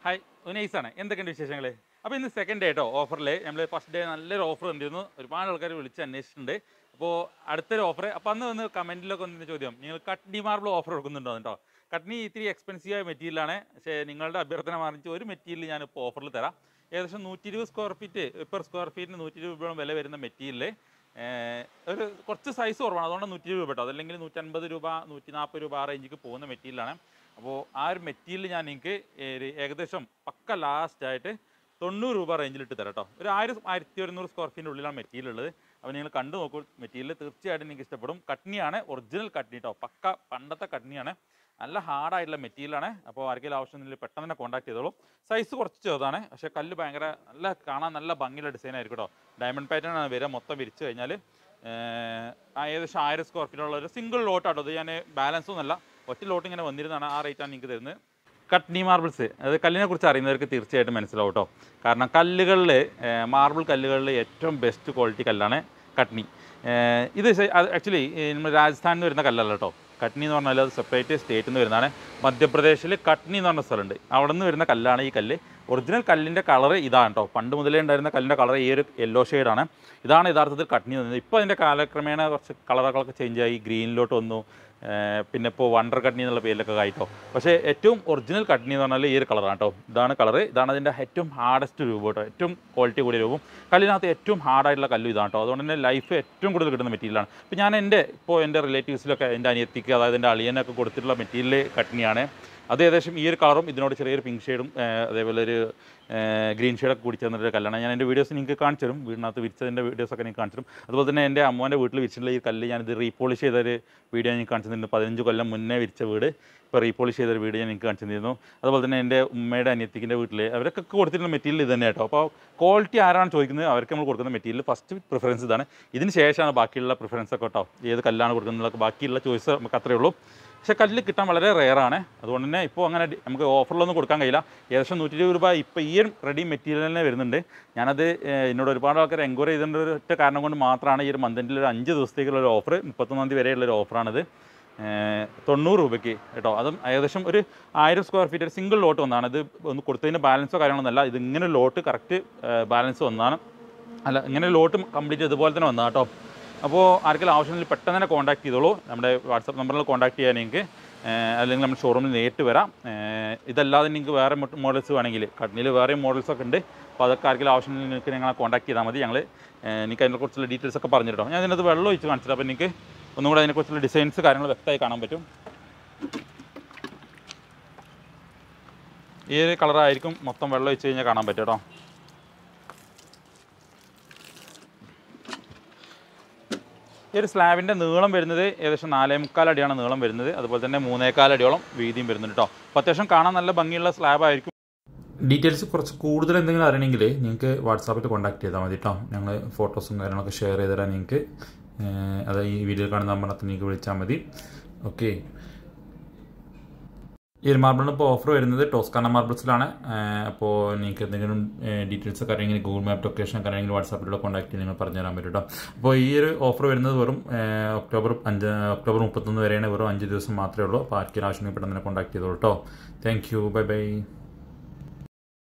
hi ഉനൈസാണ് എന്തൊക്കെയുണ്ട് വിശേഷങ്ങൾ അപ്പോൾ ഇന്ന് സെക്കൻഡ് ഡേ കേട്ടോ ഓഫറിൽ നമ്മൾ ഫസ്റ്റ് ഡേ നല്ലൊരു ഓഫർ ഉണ്ടായിരുന്നു ഒരുപാട് ആൾക്കാർ വിളിച്ച് അന്വേഷിച്ചിട്ടുണ്ട് അപ്പോൾ അടുത്തൊരു ഓഫർ അപ്പോൾ അന്ന് വന്ന് കമൻറ്റിലൊക്കെ വന്നിട്ട് ചോദ്യം നിങ്ങൾ കട്ട്നി മാർബിൾ ഓഫർ കൊടുക്കുന്നുണ്ടോ കേട്ടോ കട്ട്നി ഇത്തിരി എക്സ്പെൻസീവ് ആയ മെറ്റീരിയലാണ് പക്ഷേ നിങ്ങളുടെ അഭ്യർത്ഥന മാറിച്ച് ഒരു മെറ്റീരിയൽ ഞാനിപ്പോൾ ഓഫറിൽ തരാം ഏകദേശം നൂറ്റി ഇരുപത് സ്ക്വയർ ഫീറ്റ് പെർ സ്ക്വയർ ഫീറ്റിന് നൂറ്റി ഇരുപത് രൂപ വില വരുന്ന മെറ്റീരിയൽ ഒരു കുറച്ച് സൈസ് കുറവാണ് അതുകൊണ്ട് നൂറ്റി ഇരുപത് കേട്ടോ അതല്ലെങ്കിൽ നൂറ്റൻപത് രൂപ നൂറ്റി നാൽപ്പത് രൂപ ആ റേഞ്ചിക്ക് പോകുന്ന മെറ്റീരിയലാണ് അപ്പോൾ ആ ഒരു മെറ്റീരിയൽ ഞാൻ നിങ്ങൾക്ക് ഒരു ഏകദേശം പക്ക ലാസ്റ്റ് ആയിട്ട് തൊണ്ണൂറ് രൂപ റേഞ്ചിൽ ഇട്ട് തരാം കേട്ടോ ഒരു ആയിരം ആയിരത്തി ഒരുന്നൂറ് സ്ക്വയർ ഫീറ്റിൻ്റെ ഉള്ളിലാണ് മെറ്റീരിയൽ ഉള്ളത് അപ്പോൾ നിങ്ങൾ കണ്ടു നോക്കൂ മെറ്റീരിയൽ തീർച്ചയായിട്ടും നിങ്ങൾക്ക് ഇഷ്ടപ്പെടും കട്നിയാണ് ഒറിജിനൽ കട്നി കേട്ടോ പക്ക പണ്ടത്തെ കട്നിയാണ് നല്ല ഹാർഡായിട്ടുള്ള മെറ്റീരിയലാണ് അപ്പോൾ ആർക്കെങ്കിലും ആവശ്യമുണ്ടെങ്കിൽ പെട്ടെന്ന് തന്നെ കോൺടാക്ട് ചെയ്തോളൂ സൈസ് കുറച്ച് ചെറുതാണ് പക്ഷേ കല്ല് ഭയങ്കര നല്ല കാണാൻ നല്ല ഭംഗിയുള്ള ഡിസൈൻ ആയിരിക്കും കേട്ടോ ഡയമണ്ട് പാറ്റേൺ ആണ് വരിക മൊത്തം വിരിച്ച് കഴിഞ്ഞാൽ ഏകദേശം ആയിരം സ്ക്വയർ ഫീറ്റുള്ള ഒരു സിംഗിൾ ലോട്ടാട്ടോ അത് ഞാൻ ബാലൻസ് ഒന്നുമല്ല ഒറ്റ ലോട്ട് ഇങ്ങനെ വന്നിരുന്നതാണ് ആ റേറ്റാണ് നിങ്ങൾക്ക് തരുന്നത് കട്നി മാർബിൾസ് അത് കല്ലിനെ കുറിച്ച് അറിയുന്നവർക്ക് തീർച്ചയായിട്ടും മനസ്സിലാവും കേട്ടോ കാരണം കല്ലുകളിൽ മാർബിൾ കല്ലുകളിൽ ഏറ്റവും ബെസ്റ്റ് ക്വാളിറ്റി കല്ലാണ് കട്നി ഏഹ് ഇത് ആക്ച്വലി നമ്മൾ രാജസ്ഥാനിൽ നിന്ന് വരുന്ന കല്ലല്ല കേട്ടോ കട്നി എന്ന് പറഞ്ഞാൽ അത് സെപ്പറേറ്റ് സ്റ്റേറ്റിൽ നിന്ന് വരുന്നതാണ് മധ്യപ്രദേശിൽ കട്നി എന്ന് പറഞ്ഞ സ്ഥലമുണ്ട് അവിടെ നിന്ന് വരുന്ന കല്ലാണ് ഈ കല്ല് ഒറിജിനൽ കല്ലിൻ്റെ കളർ ഇതാണ് കേട്ടോ പണ്ട് മുതലേ ഉണ്ടായിരുന്ന കല്ലിൻ്റെ കളർ ഈ ഒരു യെല്ലോ ഷെയ്ഡാണ് ഇതാണ് യഥാർത്ഥത്തിൽ കട്നി എന്ന് ഇപ്പോൾ അതിൻ്റെ കാലക്രമേണ കുറച്ച് കളറുകളൊക്കെ ചേഞ്ച് ആയി ഗ്രീനിലോട്ട് വന്നു ഏഹ് പിന്നെ ഇപ്പോൾ വണ്ടർ കട്നി എന്നുള്ള പേരിലൊക്കെ ആയിട്ടോ പക്ഷേ ഏറ്റവും ഒറിജിനൽ കട്നി എന്ന് പറഞ്ഞാൽ ഈ ഒരു കളറാണ് കേട്ടോ ഇതാണ് കളർ ഇതാണ് അതിൻ്റെ ഏറ്റവും ഹാർഡസ്റ്റ് രൂപം കേട്ടോ ഏറ്റവും ക്വാളിറ്റി കൂടിയ രൂപം കല്ലിനകത്ത് ഏറ്റവും ഹാർഡായിട്ടുള്ള കല്ലും ഇതാണ് കേട്ടോ അതുകൊണ്ട് തന്നെ ലൈഫ് ഏറ്റവും കൂടുതൽ കിട്ടുന്ന മെറ്റീരിയലാണ് ഇപ്പോൾ ഞാൻ എൻ്റെ ഇപ്പോൾ എൻ്റെ റിലേറ്റീവ്സിലൊക്കെ എൻ്റെ അനിയത്തിക്ക് അതായത് എൻ്റെ അളിയനൊക്കെ കൊടുത്തിട്ടുള്ള മെറ്റീരിയൽ കട്നിയാണ് അത് ഏകദേശം ഈ ഒരു കളറും ഇതിനോട് ചെറിയൊരു പിങ്ക് ഷെയ്ഡും അതേപോലെ ഒരു ഗ്രീൻ ഷെയ്ഡൊക്കെ കൂടി ചേർന്നിട്ട് കല്ലാണ് ഞാൻ എൻ്റെ വീഡിയോസ് നിങ്ങൾക്ക് കാണിച്ചു തരും വീടിനകത്ത് വിരിച്ചതിൻ്റെ വീഡിയോസൊക്കെ നിങ്ങൾക്ക് കാണിച്ചു തരും അതുപോലെ തന്നെ എൻ്റെ അമ്മോൻ്റെ വീട്ടിൽ വിരിച്ചിട്ടുള്ള ഈ കല്ല് ഞാനിത് റീപോളിഷ് ചെയ്തൊരു വീഡിയോ എനിക്ക് കാണിച്ചു തന്നിട്ടുണ്ട് പതിനഞ്ച് കൊല്ലം മുന്നേ വിരിച്ച വീട് ഇപ്പോൾ റീപോളിഷ് ചെയ്തൊരു വീഡിയോ ഞാൻ നിങ്ങൾക്ക് കാണിച്ചു തന്നിരുന്നു അതുപോലെ തന്നെ എൻ്റെ ഉമ്മയുടെ അനിയത്തിൻ്റെ വീട്ടിൽ അവരൊക്കെ കൊടുത്തിട്ടുള്ള മെറ്റീരിയൽ ഇത് തന്നെ കേട്ടോ അപ്പോൾ ക്വാളിറ്റി ആരാണ് ചോദിക്കുന്നത് അവർക്ക് നമ്മൾ കൊടുക്കുന്ന മെറ്റീരിയൽ ഫസ്റ്റ് പ്രിഫറൻസ് ഇതാണ് ഇതിന് ശേഷമാണ് ബാക്കിയുള്ള പ്രിഫറൻസ് ഒക്കെ കേട്ടോ ഏത് കല്ലാണ് കൊടുക്കുന്നത് ബാക്കിയുള്ള ചോയ്സ് നമുക്ക് അത്രയേ ഉള്ളൂ പക്ഷേ കല്ല് കിട്ടാൻ വളരെ റെയറാണ് അതുകൊണ്ട് തന്നെ ഇപ്പോൾ അങ്ങനെ ഡി- നമുക്ക് ഓഫറിലൊന്നും കൊടുക്കാൻ കഴിയില്ല ഏകദേശം നൂറ്റി ഇരുപത് രൂപ ഇപ്പോൾ ഈ ഒരു റെഡി മെറ്റീരിയൽ തന്നെ വരുന്നുണ്ട് ഞാനത് ഏഹ്, എന്നോട് ഒരുപാട് ആൾക്കാർ എൻക്വയറി ചെയ്തതിൻ്റെ ഒരു ഒറ്റ കാരണം കൊണ്ട് മാത്രമാണ് ഈ ഒരു മന്തിൻ്റെ ഒരു അഞ്ച് ദിവസത്തേക്കുള്ള ഒരു ഓഫർ മുപ്പത്തൊന്നാം തീയതി വരെയുള്ള ഒരു ഓഫറാണിത് ഏഹ്, തൊണ്ണൂറ് രൂപയ്ക്ക് കേട്ടോ അതും ഏകദേശം ഒരു ആയിരം സ്ക്വയർ ഫീറ്റ് ഒരു സിംഗിൾ ലോട്ട് വന്നതാണ് ഇത് ഒന്ന് കൊടുത്തതിന് ബാലൻസോ കാര്യങ്ങളൊന്നുമല്ല ഇത് ഇങ്ങനെ ഒരു ലോട്ട് കറക്റ്റ് ബാലൻസ് വന്നതാണ് അല്ല ഇങ്ങനെ ലോട്ട് കംപ്ലീറ്റ് ഇതുപോലെ തന്നെ വന്നതാണ് കേട്ടോ അപ്പോൾ ആർക്കെങ്കിലും ആവശ്യമുണ്ടെങ്കിൽ പെട്ടെന്ന് തന്നെ കോൺടാക്ട് ചെയ്തോളൂ നമ്മുടെ വാട്സപ്പ് നമ്പറിൽ കോൺടാക്ട് ചെയ്യാൻ നിങ്ങൾക്ക് അല്ലെങ്കിൽ നമ്മുടെ ഷോറൂമിൽ നേരിട്ട് വരാം ഏഹ് ഇതല്ലാതെ നിങ്ങൾക്ക് വേറെ മോഡൽസ് വേണമെങ്കിൽ കടനിൽ വേറെ മോഡൽസ് ഒക്കെ ഉണ്ട് അപ്പോൾ അതൊക്കെ ആർക്കെങ്കിലും ആവശ്യമുണ്ടെങ്കിൽ നിങ്ങൾക്ക് ഞങ്ങളെ കോൺടാക്ട് ചെയ്താൽ മതി ഞങ്ങൾ എനിക്ക് അതിനെക്കുറിച്ചുള്ള ഡീറ്റെയിൽസ് ഒക്കെ പറഞ്ഞു കേട്ടോ ഞാൻ ഇതിനകത്ത് വെള്ളം ഒഴിച്ച് കാണിച്ചിട്ട് അപ്പോൾ എനിക്ക് ഒന്നും കൂടെ അതിനെക്കുറിച്ചുള്ള ഡിസൈൻസ് കാര്യങ്ങൾ വ്യക്തമായി കാണാൻ പറ്റും ഈ ഒരു കളറായിരിക്കും മൊത്തം വെള്ളം ഒഴിച്ച് കഴിഞ്ഞാൽ കാണാൻ പറ്റും കേട്ടോ ഈ ഒരു സ്ലാബിൻ്റെ നീളം വരുന്നത് ഏകദേശം നാലേ മുക്കാൽ അടിയാണ് നീളം വരുന്നത് അതുപോലെ തന്നെ മൂന്നേകാൽ അടിയോളം വീതിയും വരുന്നുണ്ട് കേട്ടോ അപ്പോൾ അത്യാവശ്യം കാണാൻ നല്ല ഭംഗിയുള്ള സ്ലാബ് ആയിരിക്കും ഡീറ്റെയിൽസ് കുറച്ച് കൂടുതൽ എന്തെങ്കിലും അറിയണമെങ്കിൽ നിങ്ങൾക്ക് വാട്സാപ്പിൽ കോൺടാക്ട് ചെയ്താൽ മതി കേട്ടോ ഞങ്ങൾ ഫോട്ടോസും കാര്യങ്ങളൊക്കെ ഷെയർ ചെയ്ത് തരാം നിങ്ങൾക്ക് അത് ഈ വീഡിയോ കാണുന്ന നമ്പറിനകത്ത് നിങ്ങൾക്ക് വിളിച്ചാൽ മതി ഓക്കെ ഈ ഒരു മാർബിളിന് ഇപ്പോൾ ഓഫർ വരുന്നത് ടോസ്കാന മാർബിൾസിലാണ് അപ്പോൾ നിങ്ങൾക്ക് എന്തെങ്കിലും ഡീറ്റെയിൽസ് ഒക്കെ അറിയെങ്കിൽ ഗൂഗിൾ മാപ്പ് ലൊക്കേഷൻ ഒക്കെ അറിയെങ്കിൽ വാട്സാപ്പിലൂടെ കോൺടാക്ട് ചെയ്ത് നിങ്ങൾ പറഞ്ഞു തരാൻ പറ്റും കേട്ടോ അപ്പോൾ ഈ ഒരു ഓഫർ വരുന്നത് വെറും ഏഹ്, ഒക്ടോബർ അഞ്ച് ഒക്ടോബർ മുപ്പത്തൊന്ന് വരെയാണ് വെറും അഞ്ച് ദിവസം മാത്രമേ ഉള്ളൂ അപ്പോൾ ആർക്കെങ്കിലും ആവശ്യമെങ്കിൽ പെട്ടെന്ന് തന്നെ കോൺടാക്ട് ചെയ്തോളൂ കേട്ടോ താങ്ക് യു ബൈ ബൈ